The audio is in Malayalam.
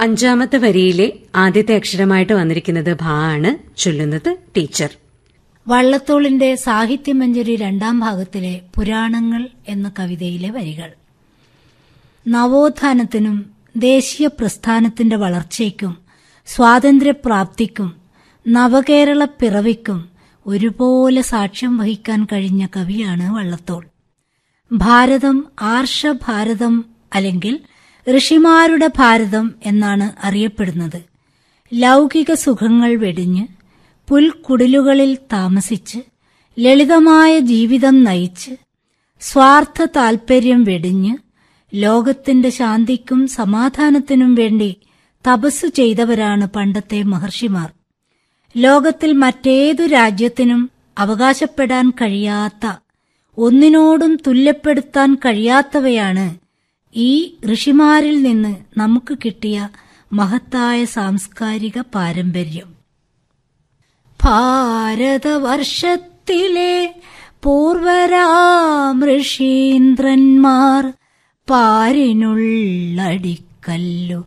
അഞ്ചാമത്തെ വരിയിലെ ആദ്യത്തെ അക്ഷരമായിട്ട് വന്നിരിക്കുന്നത് ഭാ ആണ് ചൊല്ലുന്നത് ടീച്ചർ വള്ളത്തോളിന്റെ സാഹിത്യമഞ്ജരി രണ്ടാം ഭാഗത്തിലെ പുരാണങ്ങൾ എന്ന കവിതയിലെ വരികൾ നവോത്ഥാനത്തിനും ദേശീയ പ്രസ്ഥാനത്തിന്റെ വളർച്ചയ്ക്കും സ്വാതന്ത്ര്യപ്രാപ്തിക്കും നവകേരള പിറവിക്കും ഒരുപോലെ സാക്ഷ്യം വഹിക്കാൻ കഴിഞ്ഞ കവിയാണ് വള്ളത്തോൾ ഭാരതം ആർഷഭാരതം അല്ലെങ്കിൽ ഋഷിമാരുടെ ഭാരതം എന്നാണ് അറിയപ്പെടുന്നത് ലൗകിക സുഖങ്ങൾ വെടിഞ്ഞ് പുൽക്കുടിലുകളിൽ താമസിച്ച് ലളിതമായ ജീവിതം നയിച്ച് സ്വാർത്ഥ താൽപര്യം വെടിഞ്ഞ് ലോകത്തിന്റെ ശാന്തിക്കും സമാധാനത്തിനും വേണ്ടി തപസ്സു ചെയ്തവരാണ് പണ്ടത്തെ മഹർഷിമാർ ലോകത്തിൽ മറ്റേതു രാജ്യത്തിനും അവകാശപ്പെടാൻ കഴിയാത്ത ഒന്നിനോടും തുല്യപ്പെടുത്താൻ കഴിയാത്തവയാണ് ഈ ഋഷിമാരിൽ നിന്ന് നമുക്ക് കിട്ടിയ മഹത്തായ സാംസ്കാരിക പാരമ്പര്യം ഭാരതവർഷത്തിലെ പൂർവരാം ഋഷീന്ദ്രന്മാർ പാരിനുള്ളടിക്കല്ലു